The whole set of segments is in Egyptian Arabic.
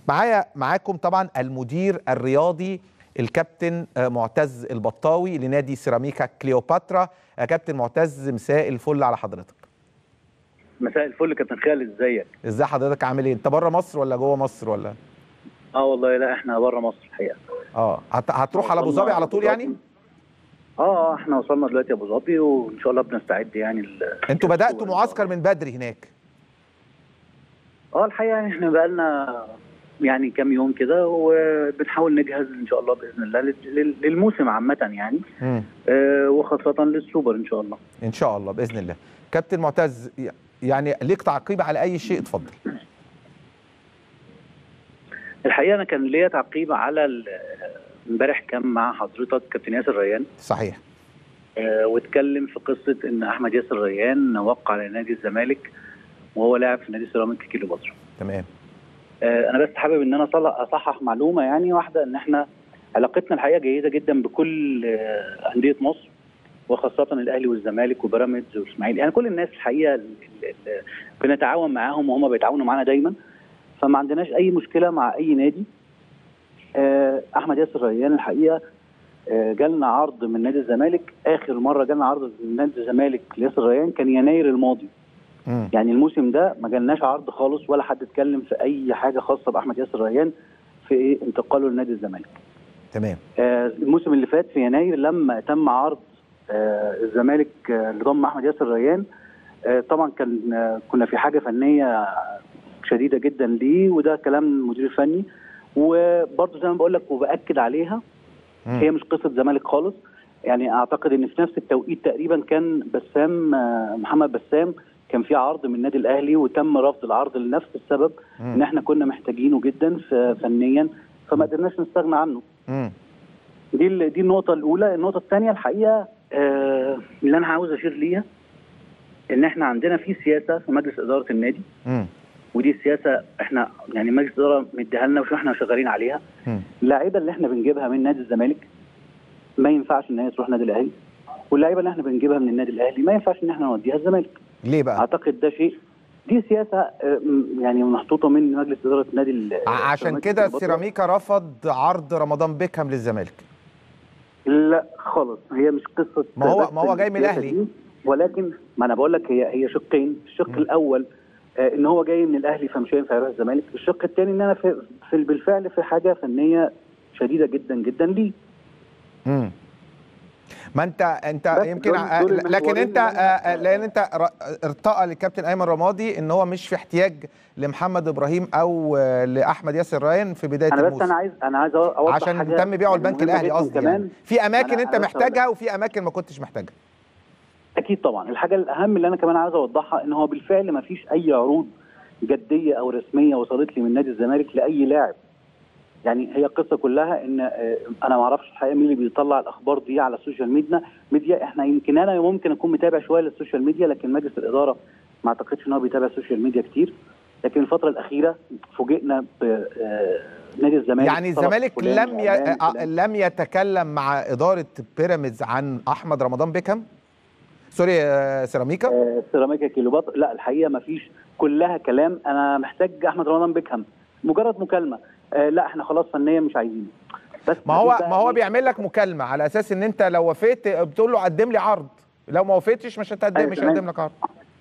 معايا معاكم طبعا المدير الرياضي الكابتن آه، معتز البطاوي لنادي سيراميكا كليوباترا يا كابتن معتز مساء الفل على حضرتك مساء الفل كابتن خالد ازيك ازاي حضرتك عامل ايه انت بره مصر ولا جوه مصر ولا اه والله لا احنا بره مصر الحقيقه اه هت- هتروح على ابو وصلنا ظبي على طول أبو ظبي. يعني اه اه احنا وصلنا دلوقتي ابو ظبي وان شاء الله بنستعد يعني ل- انتوا للسوبر بداتوا إن شاء معسكر الله. من بدري هناك اه الحقيقه يعني احنا بقالنا يعني كام يوم كده وبنحاول نجهز ان شاء الله باذن الله لل- لل- للموسم عامه يعني مم. آه وخاصه للسوبر ان شاء الله ان شاء الله باذن الله كابتن معتز ي- يعني ليك تعقيب على اي شيء اتفضل الحقيقه انا كان ليا تعقيب على ال- امبارح كان مع حضرتك كابتن ياسر ريان صحيح آه، واتكلم في قصه ان احمد ياسر ريان وقع على نادي الزمالك وهو لاعب في نادي سيراميكا كيلوباترا تمام آه، انا بس حابب ان انا أصلح- اصحح معلومه يعني واحده ان احنا علاقتنا الحقيقه جيده جدا بكل آه، انديه مصر وخاصه الاهلي والزمالك وبيراميدز والاسماعيلي يعني كل الناس الحقيقه ال- ال- ال- بنتعاون معاهم وهم بيتعاونوا معانا دايما فما عندناش اي مشكله مع اي نادي آه، احمد ياسر ريان الحقيقه آه، جالنا عرض من نادي الزمالك اخر مره جالنا عرض من نادي الزمالك لياسر ريان كان يناير الماضي مم. يعني الموسم ده ما جالناش عرض خالص ولا حد اتكلم في اي حاجه خاصه باحمد ياسر ريان في ايه انتقاله لنادي الزمالك. تمام آه الموسم اللي فات في يناير لما تم عرض آه الزمالك آه اللي ضم احمد ياسر ريان آه طبعا كان آه كنا في حاجه فنيه شديده جدا ليه وده كلام المدير الفني وبرضه زي ما بقول لك وباكد عليها مم. هي مش قصه زمالك خالص يعني اعتقد ان في نفس التوقيت تقريبا كان بسام آه، محمد بسام كان في عرض من النادي الاهلي وتم رفض العرض لنفس السبب ان مم. احنا كنا محتاجينه جدا ف- فنيا فما قدرناش نستغنى عنه مم. دي ال- دي النقطه الاولى النقطه الثانيه الحقيقه آه اللي انا عاوز اشير ليها ان احنا عندنا في سياسه في مجلس اداره النادي مم. ودي السياسه احنا يعني مجلس الاداره مديها لنا واحنا شغالين عليها مم. اللعيبه اللي احنا بنجيبها من نادي الزمالك ما ينفعش ان هي تروح نادي الاهلي واللعيبه اللي احنا بنجيبها من النادي الاهلي ما ينفعش ان احنا نوديها الزمالك ليه بقى اعتقد ده شيء دي سياسه آه، م- يعني محطوطه من مجلس اداره نادي ال- ع- عشان سيراميكا كده كليوباترا. سيراميكا رفض عرض رمضان بيكهام للزمالك لا خالص هي مش قصه ما هو- بس ما هو جاي من السياسة الأهلي. دي، ولكن ما انا بقول لك هي هي شقين الشق م. الاول آه، ان هو جاي من الاهلي فمش هينفع يروح الزمالك الشق الثاني ان انا في, في بالفعل في حاجه فنيه شديده جدا جدا ليه مم. ما انت انت بس يمكن دول- آه، دول لكن المحورين انت اللي أنا- آه، لان انت ر- ارتقى للكابتن ايمن رمادي ان هو مش في احتياج لمحمد ابراهيم او آه، لاحمد ياسر ريان في بدايه انا بس الموسم انا عايز انا عايز اوضح عشان حاجة تم بيعه يعني البنك مهمة الاهلي جداً قصدي كمان يعني في اماكن أنا- انت أنا بس هقول محتاجها وفي اماكن ما كنتش محتاجها اكيد طبعا الحاجه الاهم اللي انا كمان عايز اوضحها ان هو بالفعل ما فيش اي عروض جديه او رسميه وصلت لي من نادي الزمالك لاي لاعب يعني هي القصه كلها ان آه، انا ما اعرفش الحقيقه مين اللي بيطلع الاخبار دي على السوشيال ميديا ميديا احنا يمكن انا ممكن اكون متابع شويه للسوشيال ميديا لكن مجلس الاداره ما اعتقدش ان هو بيتابع السوشيال ميديا كتير لكن الفتره الاخيره فوجئنا بنادي الزمالك يعني طلب الزمالك فلان لم ي... وعلان آه، وفلان. لم يتكلم مع اداره بيراميدز عن احمد رمضان بيكهام سوري آه، سيراميكا آه، سيراميكا كيلوباترا لا الحقيقه ما فيش كلها كلام انا محتاج احمد رمضان بيكهام مجرد مكالمه آه لا احنا خلاص فنيا مش عايزينه بس ما هو مفيش بقى ما هو إيه؟ بيعمل لك مكالمه على اساس ان انت لو وافقت بتقول له قدم لي عرض لو ما وافقتش مش هتقدم أيوة مش تمام. هقدم لك عرض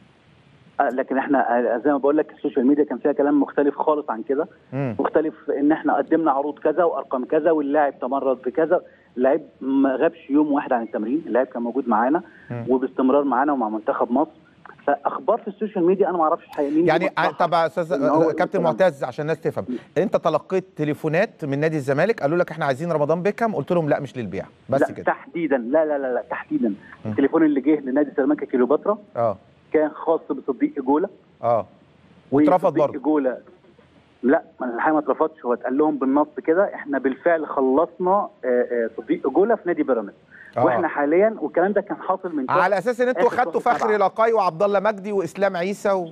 آه لكن احنا آه، زي ما بقول لك السوشيال ميديا كان فيها كلام مختلف خالص عن كده مم. مختلف ان احنا قدمنا عروض كذا وارقام كذا واللاعب تمرد بكذا اللاعب ما غابش يوم واحد عن التمرين اللاعب كان موجود معانا مم. وباستمرار معانا ومع منتخب مصر فاخبار في السوشيال ميديا انا ما اعرفش الحقيقه مين يعني اللي بيصحح طب يا استاذ إن هو كابتن الكلام. معتز عشان الناس تفهم انت تلقيت تليفونات من نادي الزمالك قالوا لك احنا عايزين رمضان بيكهام قلت لهم لا مش للبيع بس لا كده تحديدا لا لا لا, لا تحديدا التليفون اللي جه لنادي سيراميكا كيلوباترا اه كان خاص بصديق اجولا اه واترفض وصديق برضه اجولا لا ما الحقيقه ما اترفضش هو اتقال لهم بالنص كده احنا بالفعل خلصنا آه، آه، صديق اجولا في نادي بيراميدز آه. واحنا حاليا والكلام ده كان حاصل من شهر على اساس ان انتوا آخر خدتوا شهر فخري سبعة. لقاي وعبد الله مجدي واسلام عيسى و...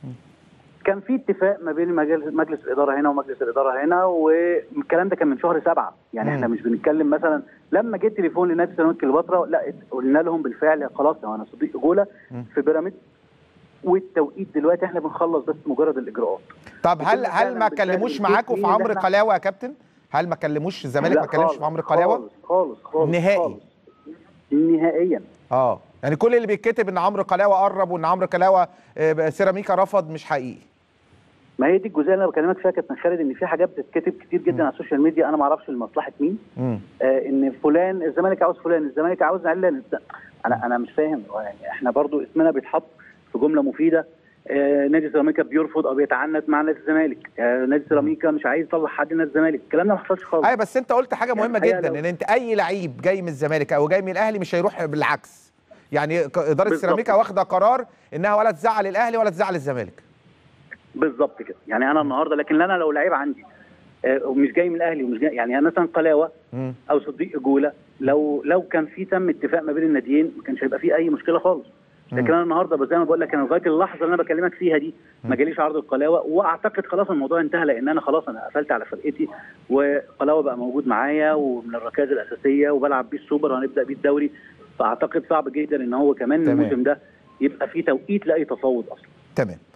كان في اتفاق ما بين مجلس, مجلس الاداره هنا ومجلس الاداره هنا والكلام ده كان من شهر سبعه يعني مم. احنا مش بنتكلم مثلا لما جه تليفون لنادي سيراميكا كليوباترا لا قلنا لهم بالفعل خلاص هو انا صديق اجولا مم. في بيراميدز والتوقيت دلوقتي احنا بنخلص بس مجرد الاجراءات طب هل وكنا هل ما فعلاً كلموش بالفعل معاكم في مين اللي عمرو إحنا- قلاوه يا كابتن هل ما كلموش الزمالك لا ما كلمش خالص، في عمرو قلاوه خالص خالص خالص نهائي. خالص. نهائيا اه يعني كل اللي بيتكتب ان عمرو قلاوه قرب وان عمرو قلاوه آه، سيراميكا رفض مش حقيقي ما هي دي الجزئيه اللي انا بكلمك فيها كابتن خالد ان في حاجات بتتكتب كتير جدا على السوشيال ميديا انا ما اعرفش لمصلحه مين مم. آه ان فلان الزمالك عاوز فلان الزمالك عاوز علان انا انا مش فاهم يعني احنا برضو اسمنا بيتحط في جمله مفيده آه نادي سيراميكا بيرفض او بيتعنت مع نادي الزمالك آه نادي سيراميكا مش عايز يطلع حد نادي الزمالك الكلام ده ما حصلش خالص ايوه بس انت قلت حاجه يعني مهمه الحقيقة جدا لو- ان انت اي لعيب جاي من الزمالك او جاي من الاهلي مش هيروح بالعكس يعني ك- اداره بالظبط. سيراميكا واخده قرار انها ولا تزعل الاهلي ولا تزعل الزمالك بالظبط كده يعني انا النهارده لكن انا لو لعيب عندي آه ومش جاي من الاهلي ومش جاي يعني مثلا قلاوه مم. او صديق جوله لو لو كان في تم اتفاق ما بين الناديين ما كانش هيبقى في اي مشكله خالص لكن انا النهارده بس زي ما بقول لك انا لغايه اللحظه اللي انا بكلمك فيها دي ما جاليش عرض القلاوه واعتقد خلاص الموضوع انتهى لان انا خلاص انا قفلت على فرقتي وقلاوه بقى موجود معايا ومن الركائز الاساسيه وبلعب بيه السوبر وهنبدا بيه الدوري فاعتقد صعب جدا ان هو كمان تمام. الموسم ده يبقى في توقيت لاي تفاوض اصلا تمام